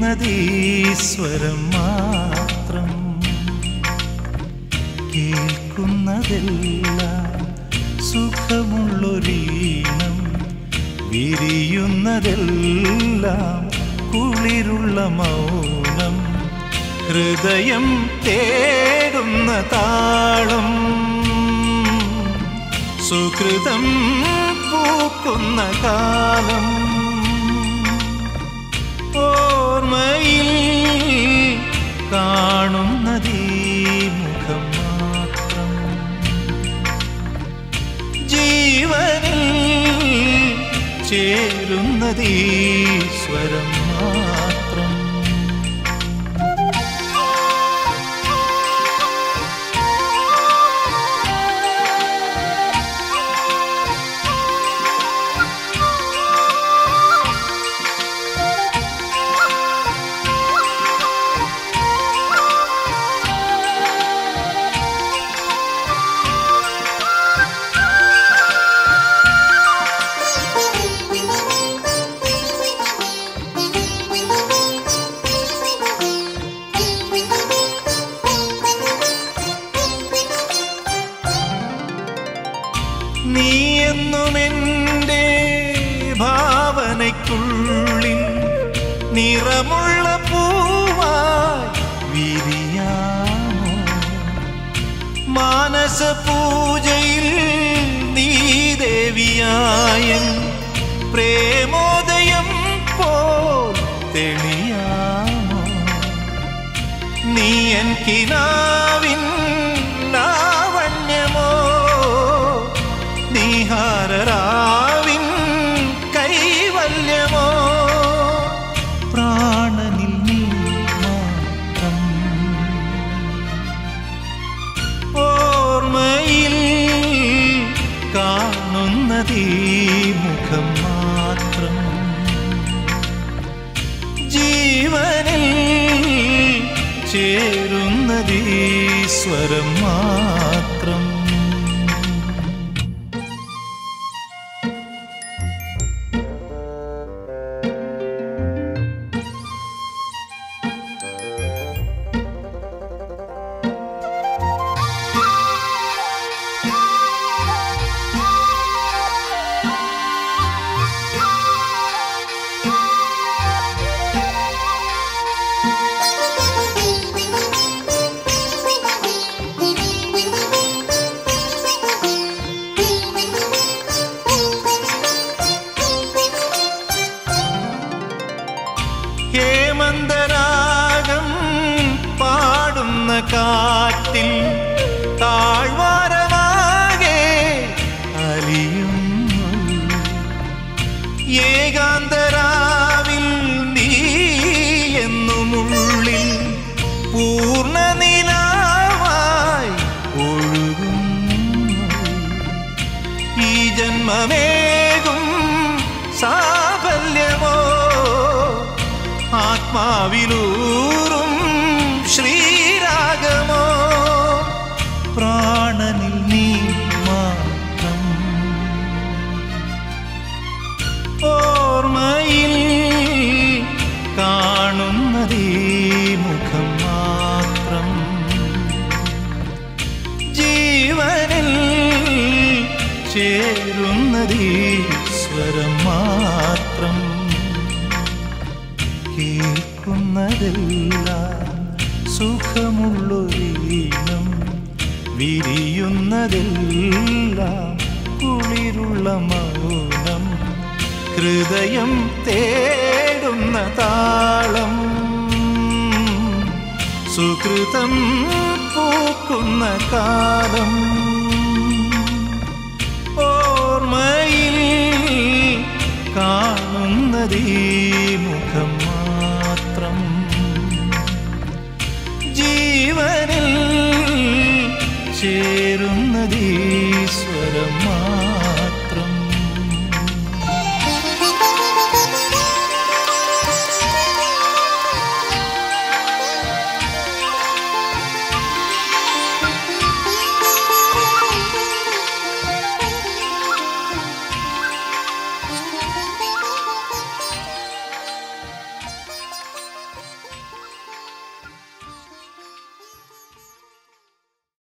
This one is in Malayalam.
ചേരുന്നതീശ്വരം മാത്രം കേൾക്കുന്നതെല്ലാം സുഖമുള്ളൊരീണം വിരിയുന്നതെല്ലാം കുളിരുള്ള മൗനം ഹൃദയം തേടുന്ന താളം സുഹൃതം പൂക്കുന്ന കാലം ഓർമ്മയിൽ കാണുന്നതീ മുഖം മാത്രം ജീവനിൽ ചേരുന്നതീ സ്വരം മാത്രം നീ എന്നും എൻ്റെ ഭാവനയ്ക്കുള്ളിൽ നിറമുള്ള പൂവായി വിരിയാമോ മാനസ പൂജയിൽ നീ ദേവിയായൻ പ്രേമോദയം പോൽ തെളിയാമോ നീ എൻ കിനാവിൻ ലാവണ്യമോ നീഹാരരാവിൻ കൈവല്യമോ പ്രാണനിൽ നീ മാത്രം ഓർമ്മയിൽ കാണുന്നതീ മുഖം മാത്രം ജീവനിൽ ചേരുന്നതീ സ്വരം മാത്രം ഹേമന്തരാഗം പാടുന്ന കാറ്റിൽ താഴ്വാരമാകെ അലിയുന്നു ഏകാന്തരാവിൽ നീ എന്നുമുള്ളിൽ പൂർണ്ണ നിലാവായി ഒഴുകുന്നു ഈ ജന്മമേകും സാഫല്യമോ ആത്മാവിലൂറും ശ്രീരാഗമോ പ്രാണനിൽ നീ മാത്രം ഓർമ്മയിൽ കാണുന്നതീ മുഖം മാത്രം ജീവനിൽ ചേരുന്നതീ സ്വരം മാത്രം കേൾക്കുന്നതെല്ലാം സുഖമുള്ളൊരീണം വിരിയുന്നതെല്ലാം കുളിരുള്ള മൗനം ഹൃദയം തേടുന്ന താളം സുഹൃതം പൂക്കുന്ന കാലം ഓർമ്മയിൽ കാണുന്നതീ മുഖം മാത്രം ജീവനിൽ